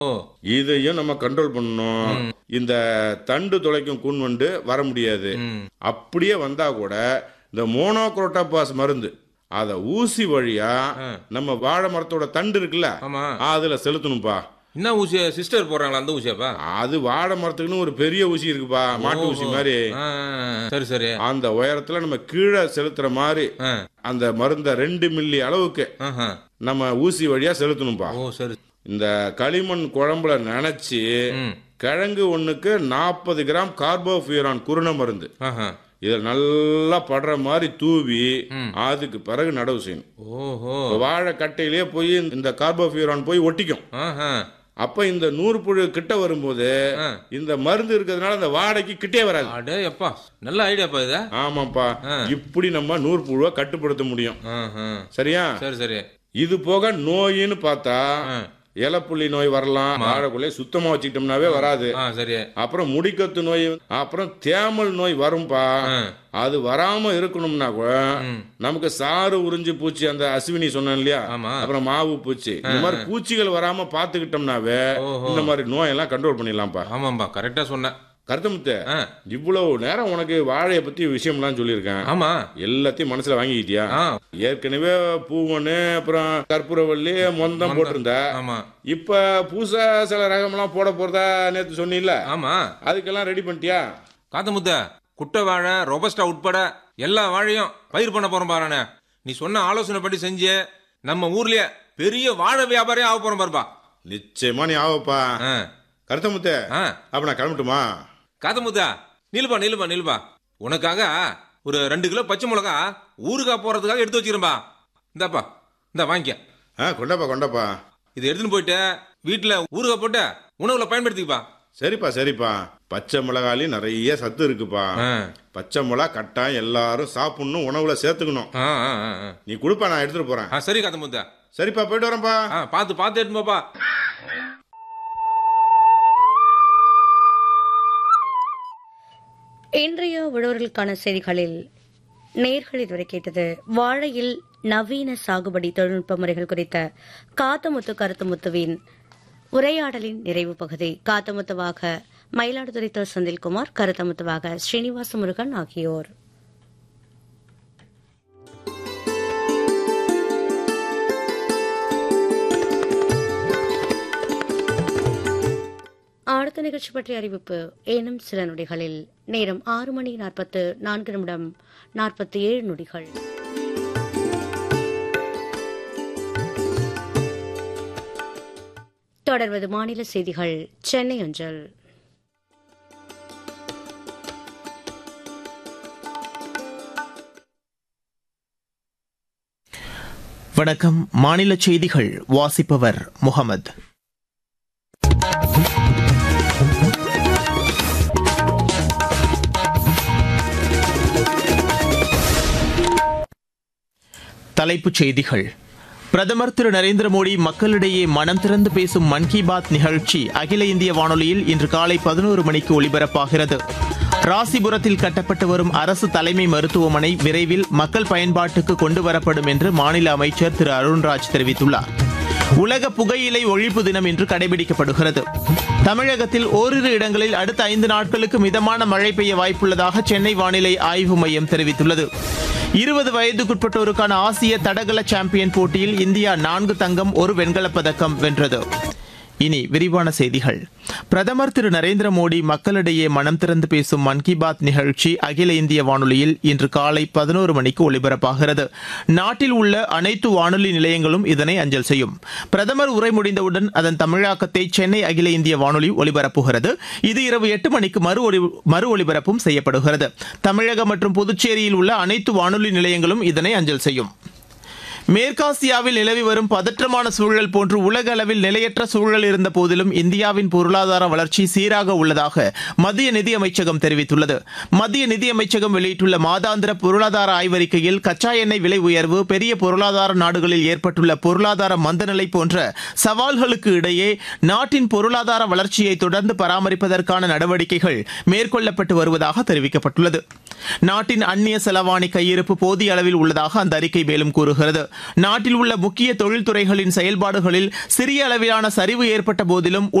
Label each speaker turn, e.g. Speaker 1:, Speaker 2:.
Speaker 1: ஓ
Speaker 2: இதையும் நம்ம கண்ட்ரோல் பண்ணணும் இந்த தண்டு துளைக்கும் கூன் வண்டு வர முடியாது
Speaker 1: ம்
Speaker 2: அப்படியே வந்தா கூட இந்த மோனோக்ரோட்டோபாஸ் மருந்து அத ஊசி வழியா நம்ம வாழை மரத்தோட தண்டு இருக்குல்ல
Speaker 1: ஆமா
Speaker 2: அதுல செலுத்தணும்பா
Speaker 1: என்ன ஊசி சிஸ்டர் போடுறாங்களா அந்த ஊசியாப்பா
Speaker 2: அது வாழை மரத்துக்குன்னு ஒரு பெரிய ஊசி இருக்குப்பா மாட்டு ஊசி மாதிரி
Speaker 1: ஆ, ஆ, ஆ. சரி சரி
Speaker 2: அந்த உயரத்துல நம்ம கீழே செலுத்துற மாதிரி
Speaker 1: ஆ,
Speaker 2: அந்த மருந்த ரெண்டு மில்லி அளவுக்கு
Speaker 1: ஆஹா.
Speaker 2: நம்ம ஊசி வழியா செலுத்தணும்பா
Speaker 1: ஓ சரி
Speaker 2: இந்த களிமண் குழம்புல நினைச்சு
Speaker 1: ம்
Speaker 2: கிழங்கு ஒண்ணுக்கு நாற்பது கிராம் கார்போஃபியூரான் குருண மருந்து
Speaker 1: ஆஹா
Speaker 2: இதை நல்லா படுற மாதிரி தூவி
Speaker 1: ம்.
Speaker 2: அதுக்கு பிறகு நடவு செய்யணும்
Speaker 1: ஓஹோ
Speaker 2: இப்ப வாழை கட்டையிலேயே போய் இந்த கார்போஃபியூரான் போய் ஒட்டிக்கும்
Speaker 1: ஆஹா
Speaker 2: அப்ப இந்த நூறு புழு கிட்ட வரும்போது
Speaker 1: ஆ.
Speaker 2: இந்த மருந்து இருக்கிறதுனால அந்த வாடைக்கு கிட்டே வராது
Speaker 1: அடே அப்பா நல்ல ஐடியாப்பா இது
Speaker 2: ஆமாப்பா
Speaker 1: ஆ.
Speaker 2: இப்படி நம்ம நூறு புழுவை கட்டுப்படுத்த முடியும்
Speaker 1: ஆஹா.
Speaker 2: சரியா
Speaker 1: சரி சரி
Speaker 2: இது போக நோயின்னு பார்த்தா
Speaker 1: ஆ.
Speaker 2: இலப்புள்ளி நோய் வரலாம் வாழைக்குள்ளே சுத்தமா வச்சுக்கிட்டோம்னாவே வராது
Speaker 1: ஆ சரி
Speaker 2: அப்புறம் முடிக்கத்து நோய் அப்புறம் தேமல் நோய் வரும்பா
Speaker 1: ஆ.
Speaker 2: அது வராம இருக்கணும்னா கூட
Speaker 1: ம்.
Speaker 2: நமக்கு சாறு உறிஞ்சு பூச்சி அந்த அஸ்வினி சொன்னேன் இல்லையா
Speaker 1: ஆமா.
Speaker 2: அப்புறம் மாவு பூச்சி இந்த மாதிரி பூச்சிகள் வராம பாத்துக்கிட்டோம்னாவே
Speaker 1: ஓஹோ.
Speaker 2: இந்த மாதிரி நோயெல்லாம் கண்ட்ரோல் பண்ணிடலாம்ப்பா
Speaker 1: ஆமாம்பா கரெக்டா சொன்னேன்
Speaker 2: கருத்தமுத்த
Speaker 1: ஆ
Speaker 2: இவ்வளவு நேரம் உனக்கு வாழைய பத்தி விஷயம்லாம் சொல்லியிருக்கேன்
Speaker 1: ஆமா
Speaker 2: எல்லாத்தையும் மனசுல வாங்கிக்கிட்டியா
Speaker 1: ஆ
Speaker 2: ஏற்கனவே பூவனு அப்புறம் கற்பூரவள்ளி மொந்தம் போட்டிருந்த
Speaker 1: ஆமா
Speaker 2: இப்ப புதுசா சில ரகம்லாம் போட போறதா நேத்து சொன்னீல்ல
Speaker 1: ஆமா
Speaker 2: அதுக்கெல்லாம் ரெடி பண்ணிட்டியா
Speaker 1: காத்தமுத்த குட்டை வாழை ரொபஸ்டா உட்பட எல்லா வாழையும் பயிர் பண்ண போறோம் பாருண்ணே நீ சொன்ன ஆலோசனை படி செஞ்சு நம்ம ஊர்லயே பெரிய வாழை வியாபாரியும் ஆக போறோம் பாருப்பா
Speaker 2: நிச்சயமா நீ ஆவப்பா
Speaker 1: ஆ
Speaker 2: கருத்தமுத்த
Speaker 1: ஆ
Speaker 2: அப்ப நான் கிளம்பட்டுமா
Speaker 1: காத்தமுத்தா நில்பா நில்பா நில்பா உனக்காக ஒரு ரெண்டு கிலோ பச்சை மிளகா ஊறுகாய் போறதுக்காக எடுத்து வச்சிரும்பா இந்தாப்பா இந்த வாங்கிக்க
Speaker 2: ஆ கொண்டாப்பா கொண்டாப்பா
Speaker 1: இது எடுத்துன்னு போயிட்டு வீட்டுல ஊறுகாய் போட்டு உணவுல பயன்படுத்திக்கப்பா
Speaker 2: சரிப்பா சரிப்பா பச்சை மிளகாலி நிறைய சத்து இருக்குப்பா
Speaker 1: ஆ
Speaker 2: பச்சை மிளகா கட்டாயம் எல்லாரும் சாப்பிடணும் உணவுல சேர்த்துக்கணும்
Speaker 1: ஆ ஆ, ஆ, ஆ.
Speaker 2: நீ கொடுப்பா நான் எடுத்துட்டு போறேன்
Speaker 1: ஆ சரி காத்தமுத்தா
Speaker 2: சரிப்பா போயிட்டு வரேன்ப்பா
Speaker 1: ஆ பார்த்து பார்த்து எடுத்து போப்பா
Speaker 3: இன்றைய உழவர்களுக்கான செய்திகளில் நேர்கள் இதுவரை கேட்டது வாழையில் நவீன சாகுபடி தொழில்நுட்ப முறைகள் குறித்த காத்தமுத்து கருத்துமுத்துவின் உரையாடலின் நிறைவு பகுதி காத்தமுத்துவாக மயிலாடுதுறை திரு செந்தில்குமார் கருத்தமுத்துவாக ஸ்ரீனிவாச முருகன் ஆகியோர் அடுத்த நிகழ்ச்சி பற்றிய அறிவிப்பு ஏனும் சில நொடிகளில் நேரம் ஆறு மணி நாற்பத்து நான்கு நிமிடம் நாற்பத்தி ஏழு நொடிகள் தொடர்வது மாநில செய்திகள் சென்னை அஞ்சல்
Speaker 4: வணக்கம் மாநில செய்திகள் வாசிப்பவர் முகமது தலைப்புச் செய்திகள் பிரதமர் திரு நரேந்திர மோடி மக்களிடையே மனம் திறந்து பேசும் மன் கி பாத் நிகழ்ச்சி அகில இந்திய வானொலியில் இன்று காலை பதினோரு மணிக்கு ஒலிபரப்பாகிறது ராசிபுரத்தில் கட்டப்பட்டு வரும் அரசு தலைமை மருத்துவமனை விரைவில் மக்கள் பயன்பாட்டுக்கு கொண்டு வரப்படும் என்று மாநில அமைச்சர் திரு அருண்ராஜ் தெரிவித்துள்ளார் உலக புகையிலை ஒழிப்பு தினம் இன்று கடைபிடிக்கப்படுகிறது தமிழகத்தில் ஓரிரு இடங்களில் அடுத்த ஐந்து நாட்களுக்கு மிதமான மழை பெய்ய வாய்ப்புள்ளதாக சென்னை வானிலை ஆய்வு மையம் தெரிவித்துள்ளது இருபது வயதுக்குட்பட்டோருக்கான ஆசிய தடகள சாம்பியன் போட்டியில் இந்தியா நான்கு தங்கம் ஒரு வெண்கலப் பதக்கம் வென்றது இனி விரிவான செய்திகள் பிரதமர் திரு நரேந்திர மோடி மக்களிடையே மனம் திறந்து பேசும் மன் கி பாத் நிகழ்ச்சி அகில இந்திய வானொலியில் இன்று காலை பதினோரு மணிக்கு ஒலிபரப்பாகிறது நாட்டில் உள்ள அனைத்து வானொலி நிலையங்களும் இதனை அஞ்சல் செய்யும் பிரதமர் உரை முடிந்தவுடன் அதன் தமிழாக்கத்தை சென்னை அகில இந்திய வானொலி ஒலிபரப்புகிறது இது இரவு எட்டு மணிக்கு மறு ஒலி மறு ஒலிபரப்பும் செய்யப்படுகிறது தமிழகம் மற்றும் புதுச்சேரியில் உள்ள அனைத்து வானொலி நிலையங்களும் இதனை அஞ்சல் செய்யும் மேற்காசியாவில் நிலவி வரும் பதற்றமான சூழல் போன்று உலக அளவில் நிலையற்ற சூழல் இருந்த போதிலும் இந்தியாவின் பொருளாதார வளர்ச்சி சீராக உள்ளதாக மத்திய நிதியமைச்சகம் தெரிவித்துள்ளது மத்திய நிதியமைச்சகம் வெளியிட்டுள்ள மாதாந்திர பொருளாதார ஆய்வறிக்கையில் கச்சா எண்ணெய் விலை உயர்வு பெரிய பொருளாதார நாடுகளில் ஏற்பட்டுள்ள பொருளாதார மந்தநிலை போன்ற சவால்களுக்கு இடையே நாட்டின் பொருளாதார வளர்ச்சியை தொடர்ந்து பராமரிப்பதற்கான நடவடிக்கைகள் மேற்கொள்ளப்பட்டு வருவதாக தெரிவிக்கப்பட்டுள்ளது நாட்டின் அந்நிய செலவாணி கையிருப்பு போதிய அளவில் உள்ளதாக அந்த அறிக்கை மேலும் கூறுகிறது நாட்டில் உள்ள முக்கிய தொழில்துறைகளின் செயல்பாடுகளில் சிறிய அளவிலான சரிவு ஏற்பட்ட போதிலும்